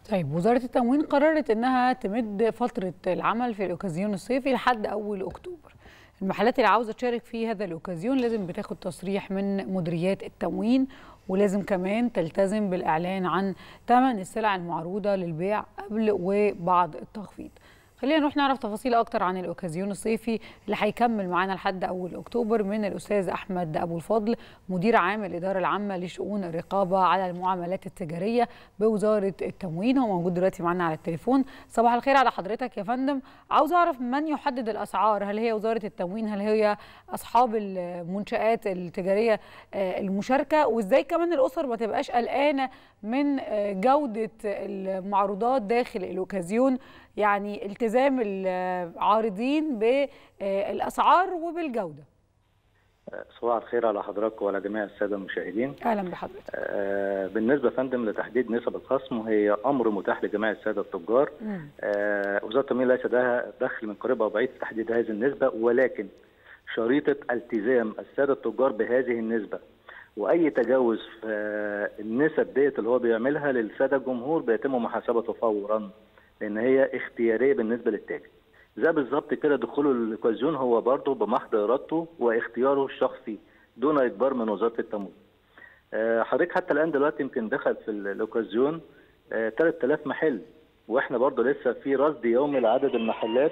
طيب وزارة التموين قررت انها تمد فترة العمل في الاوكازيون الصيفي لحد اول اكتوبر. المحلات اللي عاوزة تشارك في هذا الاوكازيون لازم بتاخد تصريح من مديريات التموين ولازم كمان تلتزم بالاعلان عن ثمن السلع المعروضة للبيع قبل وبعد التخفيض. خلينا نروح نعرف تفاصيل اكتر عن الاوكازيون الصيفي اللي هيكمل معانا لحد اول اكتوبر من الاستاذ احمد ابو الفضل مدير عام الاداره العامه لشؤون الرقابه على المعاملات التجاريه بوزاره التموين هو موجود دلوقتي معانا على التليفون صباح الخير على حضرتك يا فندم عاوز اعرف من يحدد الاسعار هل هي وزاره التموين هل هي اصحاب المنشات التجاريه المشاركه وازاي كمان الاسر ما تبقاش قلقانه من جوده المعروضات داخل الاوكازيون يعني التزام العارضين بالاسعار وبالجوده صباح الخير على حضرتك وعلى جميع الساده المشاهدين اهلا بحضرتك آه بالنسبه يا فندم لتحديد نسب الخصم هي امر متاح لجميع الساده التجار آه وزاره التموين ليس لها دخل من قريب او بعيد في تحديد هذه النسبه ولكن شريطه التزام الساده التجار بهذه النسبه واي تجاوز في النسب ديت اللي هو بيعملها للساده الجمهور بيتم محاسبته فورا لان هي اختياريه بالنسبه للتاجر زي بالظبط كده دخوله الاوكازيون هو برضه بمحض ارادته واختياره الشخصي دون اجبار من وزاره التموين. أه حضرتك حتى الان دلوقتي يمكن دخل في الاوكازيون أه 3000 محل واحنا برضه لسه في رصد يومي لعدد المحلات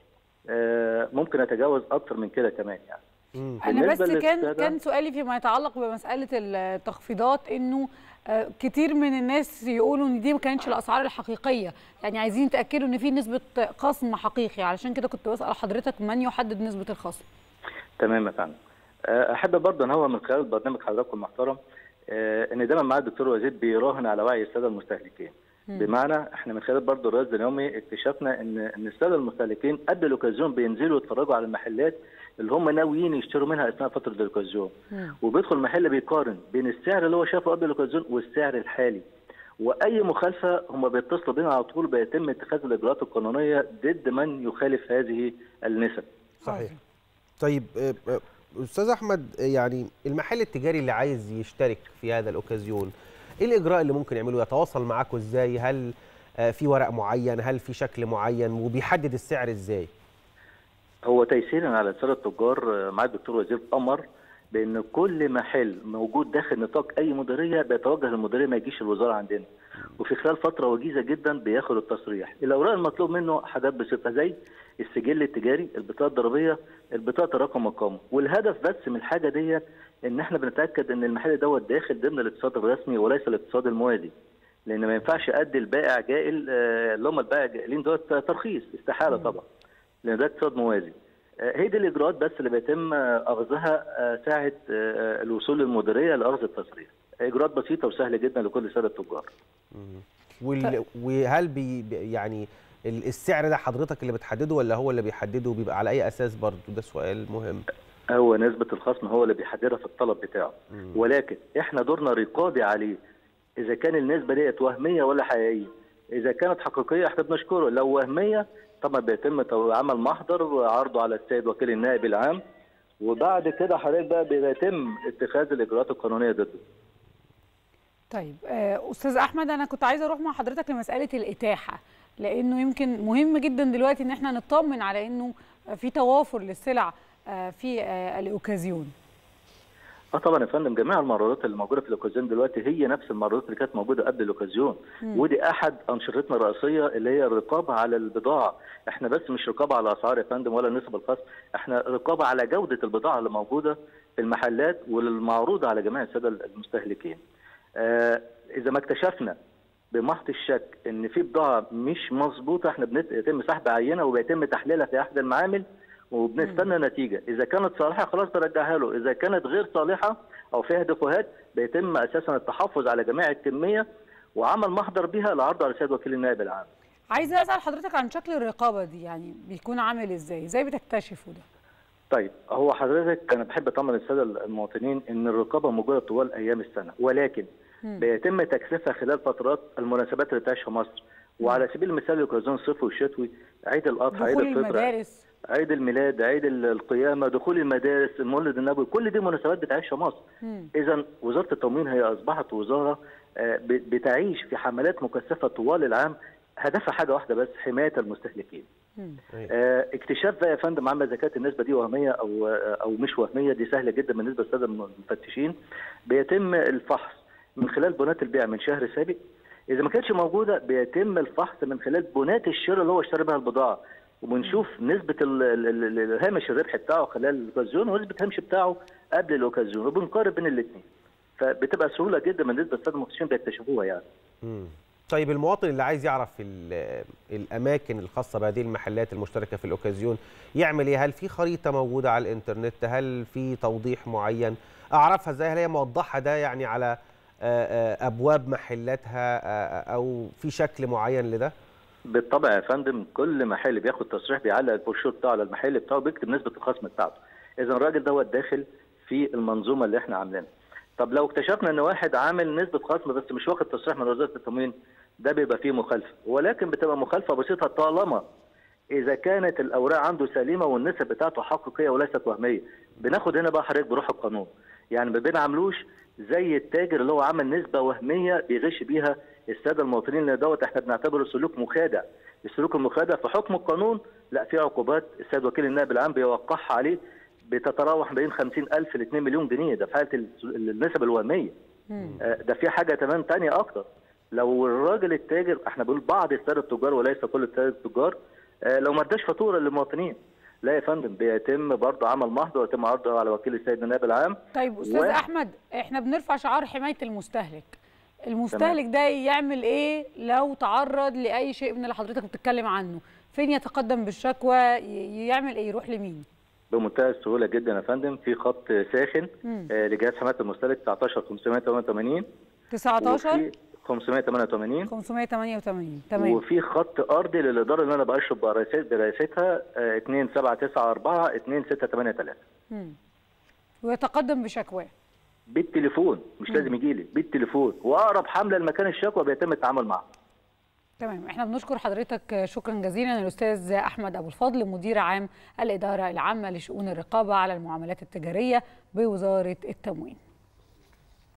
أه ممكن نتجاوز اكثر من كده كمان يعني. انا بس كان كان سؤالي فيما يتعلق بمساله التخفيضات انه كتير من الناس يقولوا ان دي ما كانتش الاسعار الحقيقيه يعني عايزين يتاكدوا ان في نسبه خصم حقيقي علشان كده كنت بسال حضرتك من يحدد نسبه الخصم تمام يا فندم احب برضه ان هو من خلال برنامج حضراتكم المحترم ان دايما معالي الدكتور وزير بيراهن على وعي الساده المستهلكين بمعنى احنا من خلال برضه الرصد اليومي اكتشفنا ان ان الساده المستهلكين قبل الاوكازيون بينزلوا يتفرجوا على المحلات اللي هم ناويين يشتروا منها اثناء فتره الاوكازيون وبيدخل محل بيقارن بين السعر اللي هو شافه قبل الاوكازيون والسعر الحالي واي مخالفه هم بيتصلوا بينا على طول بيتم اتخاذ الاجراءات القانونيه ضد من يخالف هذه النسب صحيح طيب استاذ احمد يعني المحل التجاري اللي عايز يشترك في هذا الاوكازيون ايه الاجراء اللي ممكن يعمله يتواصل معاكم ازاي هل في ورق معين هل في شكل معين وبيحدد السعر ازاي هو تيسيرا على الساده التجار مع الدكتور وزير امر بان كل محل موجود داخل نطاق اي مديريه بيتوجه للمديريه ما يجيش الوزاره عندنا وفي خلال فتره وجيزه جدا بياخد التصريح الاوراق المطلوب منه حاجات بسيطه زي السجل التجاري البطاقه الضريبيه البطاقه الرقم مقام والهدف بس من الحاجه ديت ان احنا بنتاكد ان المحل دوت داخل ضمن الاقتصاد الرسمي وليس الاقتصاد الموازي لان ما ينفعش ادي البائع جائل اللي هم البائع جائلين دوت ترخيص استحاله طبعا لان ده اقتصاد موازي هي دي الاجراءات بس اللي بيتم اخذها ساعه الوصول للمديريه لاخذ التصريح اجراءات بسيطه وسهله جدا لكل ساده التجار وهل بي يعني السعر ده حضرتك اللي بتحدده ولا هو اللي بيحدده بيبقى على اي اساس برضه ده سؤال مهم هو نسبه الخصم هو اللي بيحددها في الطلب بتاعه مم. ولكن احنا دورنا رقابي عليه اذا كان النسبه ديت وهميه ولا حقيقيه اذا كانت حقيقيه احنا بنشكره لو وهميه طبعا بيتم عمل محضر وعرضه على السيد وكيل النائب العام وبعد كده حضرتك بقى بيتم اتخاذ الاجراءات القانونيه ضده. طيب استاذ احمد انا كنت عايزه اروح مع حضرتك لمساله الاتاحه لانه يمكن مهم جدا دلوقتي ان احنا نطمن على انه في توافر للسلع في الاوكازيون. اه طبعا يا فندم جميع المعروضات اللي موجوده في الاوكازيون دلوقتي هي نفس المعروضات اللي كانت موجوده قبل الاوكازيون ودي احد انشطتنا الرئيسيه اللي هي الرقابه على البضاعه احنا بس مش رقابه على اسعار يا فندم ولا نسب الخصم احنا رقابه على جوده البضاعه اللي موجوده في المحلات والمعروضه على جميع الساده المستهلكين آه اذا ما اكتشفنا بمحض الشك ان في بضاعه مش مظبوطه احنا بيتم سحب عينه وبيتم تحليلها في احد المعامل وبنستنى نتيجه اذا كانت صالحه خلاص برجعها له اذا كانت غير صالحه او فيها دفوهات بيتم اساسا التحفظ على جميع الكميه وعمل محضر بها لعرض على السيد وكيل النائب العام عايزه اسال حضرتك عن شكل الرقابه دي يعني بيكون عامل ازاي ازاي بتكتشفوا ده طيب هو حضرتك انا بحب اطمن الساده المواطنين ان الرقابه موجوده طوال ايام السنه ولكن م. بيتم تكثيفها خلال فترات المناسبات اللي بتعيشها مصر وعلى سبيل المثال الاوكازيون الصيفي والشتوي عيد الاضحى عيد الفطر المدارس عيد الميلاد عيد القيامه دخول المدارس المولد النبوي كل دي مناسبات بتعيشها مصر اذا وزاره التموين هي اصبحت وزاره آه، ب- بتعيش في حملات مكثفه طوال العام هدفها حاجه واحده بس حمايه المستهلكين مم. آه، اكتشاف بقى يا فندم عما اذا كانت النسبه دي وهميه او آه، او مش وهميه دي سهله جدا بالنسبه للساده المفتشين بيتم الفحص من خلال بنات البيع من شهر سابق اذا ما كانتش موجوده بيتم الفحص من خلال بنات الشراء اللي هو اشترى بها البضاعه وبنشوف نسبه ال- ال- ال- ال- هامش الربح بتاعه خلال الاوكازيون ونسبه هامش بتاعه قبل الاوكازيون وبنقارن بين الاثنين فبتبقى سهوله جدا بالنسبه للساده المفتشين بيكتشفوها يعني مم. طيب المواطن اللي عايز يعرف ال- الاماكن الخاصه بهذه المحلات المشتركه في الاوكازيون يعمل ايه هل في خريطه موجوده على الانترنت هل في توضيح معين اعرفها ازاي هل هي موضحه ده يعني على آه، آه، ابواب محلاتها آه، او في شكل معين لده بالطبع يا فندم كل محل بياخد تصريح بيعلق البروشور بتاعه على المحل بتاعه بيكتب نسبه الخصم بتاعته اذا الراجل دوت داخل في المنظومه اللي احنا عاملينها طب لو اكتشفنا ان واحد عامل نسبه خصم بس مش واخد تصريح من وزاره التموين ده بيبقى فيه مخالفه ولكن بتبقى مخالفه بسيطه طالما اذا كانت الاوراق عنده سليمه والنسب بتاعته حقيقيه وليست وهميه بناخد هنا بقى حضرتك بروح القانون يعني ما بنعملوش زي التاجر اللي هو عمل نسبه وهميه بيغش بيها الساده المواطنين لان دوت احنا بنعتبره سلوك مخادع السلوك المخادع في حكم القانون لا في عقوبات السيد وكيل النائب العام بيوقعها عليه بتتراوح بين 50000 ل 2 مليون جنيه ده في حاله ال- النسب الوهميه آه، ده في حاجه كمان تانية اكتر لو الراجل التاجر احنا بنقول بعض الساده التجار وليس كل الساده التجار آه، لو ما اداش فاتوره للمواطنين لا يا فندم بيتم برضه عمل محضر ويتم عرضه على وكيل السيد النائب العام طيب استاذ واحد- احمد احنا بنرفع شعار حمايه المستهلك المستهلك ده يعمل ايه لو تعرض لاي شيء من اللي حضرتك بتتكلم عنه فين يتقدم بالشكوى ي- يعمل ايه يروح لمين بمنتهى السهوله جدا يا فندم في خط ساخن مم. آه، لجهاز حمايه المستهلك 19 588 19 وفي 588 588 تمام وفي خط ارضي للاداره اللي انا بشرب برئاسة- برئاستها آه، 2794 2683 مم. ويتقدم بشكواه بالتليفون مش لازم يجي لي بالتليفون واقرب حمله لمكان الشكوى بيتم التعامل معها تمام احنا بنشكر حضرتك شكرا جزيلا الاستاذ احمد ابو الفضل مدير عام الاداره العامه لشؤون الرقابه على المعاملات التجاريه بوزاره التموين